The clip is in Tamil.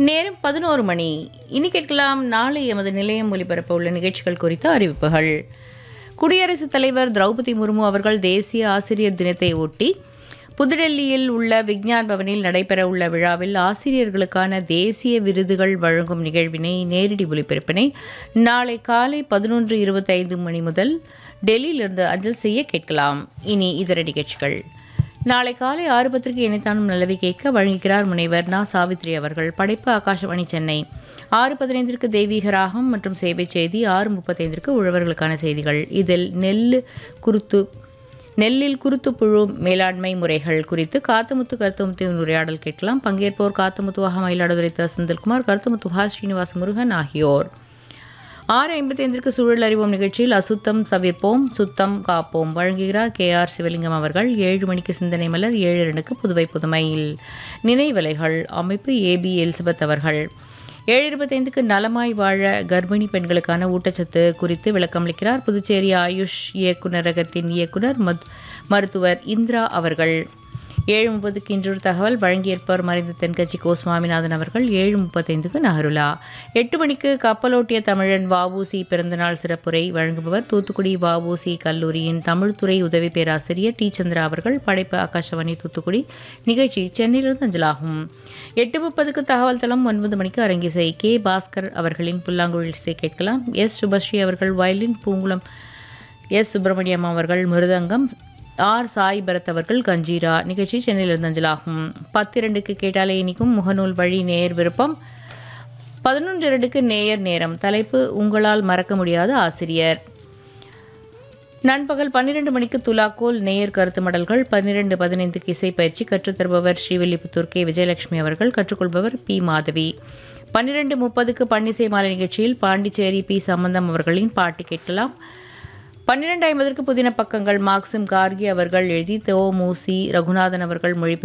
நேரம் பதினோரு மணி இனி கேட்கலாம் நாளை எமது நிலையம் ஒலிபரப்ப உள்ள நிகழ்ச்சிகள் குறித்த அறிவிப்புகள் குடியரசுத் தலைவர் திரௌபதி முர்மு அவர்கள் தேசிய ஆசிரியர் தினத்தை ஒட்டி புதுடெல்லியில் உள்ள விக்ஞான் பவனில் நடைபெறவுள்ள விழாவில் ஆசிரியர்களுக்கான தேசிய விருதுகள் வழங்கும் நிகழ்வினை நேரடி ஒலிபரப்பினை நாளை காலை பதினொன்று இருபத்தைந்து மணி முதல் டெல்லியிலிருந்து அஞ்சல் செய்ய கேட்கலாம் இனி இதர நிகழ்ச்சிகள் நாளை காலை ஆறு பத்திரிகை இணைத்தானும் நல்லவை கேட்க வழங்குகிறார் முனைவர் நா சாவித்ரி அவர்கள் படைப்பு ஆகாஷவாணி சென்னை ஆறு பதினைந்திற்கு தெய்வீக ராகம் மற்றும் சேவை செய்தி ஆறு முப்பத்தைந்திற்கு உழவர்களுக்கான செய்திகள் இதில் நெல் குருத்து நெல்லில் குருத்துப்புழு மேலாண்மை முறைகள் குறித்து காத்தமுத்து கருத்துமுத்துவின் உரையாடல் கேட்கலாம் பங்கேற்போர் காத்தமுத்துவாக மயிலாடுதுறை த. செந்தில்குமார் கருத்துமுத்துவா ஸ்ரீனிவாச முருகன் ஆகியோர் ஆறு ஐம்பத்தைந்திற்கு சூழல் அறிவோம் நிகழ்ச்சியில் அசுத்தம் தவிர்ப்போம் சுத்தம் காப்போம் வழங்குகிறார் கே ஆர் சிவலிங்கம் அவர்கள் ஏழு மணிக்கு சிந்தனை மலர் ஏழு இரண்டுக்கு புதுவை புதுமையில் நினைவலைகள் அமைப்பு ஏபி எலிசபெத் அவர்கள் ஏழு இருபத்தைந்துக்கு நலமாய் வாழ கர்ப்பிணி பெண்களுக்கான ஊட்டச்சத்து குறித்து விளக்கமளிக்கிறார் புதுச்சேரி ஆயுஷ் இயக்குநரகத்தின் இயக்குனர் மத் மருத்துவர் இந்திரா அவர்கள் ஏழு முப்பதுக்கு இன்றொரு தகவல் வழங்கியிருப்பவர் மறைந்த தென்கட்சி கோ சுவாமிநாதன் அவர்கள் ஏழு முப்பத்தைந்துக்கு நகருலா எட்டு மணிக்கு கப்பலோட்டிய தமிழன் வஉசி பிறந்தநாள் சிறப்புரை வழங்குபவர் தூத்துக்குடி வஉசி கல்லூரியின் தமிழ்துறை உதவி பேராசிரியர் டி சந்திரா அவர்கள் படைப்பு ஆகாஷவாணி தூத்துக்குடி நிகழ்ச்சி சென்னையிலிருந்து அஞ்சலாகும் எட்டு முப்பதுக்கு தகவல் தளம் ஒன்பது மணிக்கு அரங்கிசை கே பாஸ்கர் அவர்களின் புல்லாங்குழல் இசை கேட்கலாம் எஸ் சுபஸ்ரீ அவர்கள் வயலின் பூங்குளம் எஸ் சுப்பிரமணியம் அவர்கள் மிருதங்கம் ஆர் சாய் பரத் அவர்கள் கஞ்சீரா நிகழ்ச்சி சென்னையிலிருந்து அஞ்சலாகும் பத்திரண்டுக்கு கேட்டாலே இனிக்கும் முகநூல் வழி நேர் விருப்பம் பதினொன்று இரண்டுக்கு நேயர் நேரம் தலைப்பு உங்களால் மறக்க முடியாத ஆசிரியர் நண்பகல் பன்னிரண்டு மணிக்கு துலாக்கோல் நேயர் கருத்து மடல்கள் பன்னிரெண்டு பதினைந்துக்கு இசை பயிற்சி கற்றுத்தருபவர் ஸ்ரீவில்லிபுத்தூர் கே விஜயலட்சுமி அவர்கள் கற்றுக்கொள்பவர் பி மாதவி பன்னிரெண்டு முப்பதுக்கு பன்னிசை மாலை நிகழ்ச்சியில் பாண்டிச்சேரி பி சம்பந்தம் அவர்களின் பாட்டு கேட்கலாம் பன்னிரெண்டு ஐம்பதற்கு புதின பக்கங்கள் மார்க்சிம் கார்கி அவர்கள் எழுதி தோ மூசி ரகுநாதன் அவர்கள் மொழிபெயர்ப்பு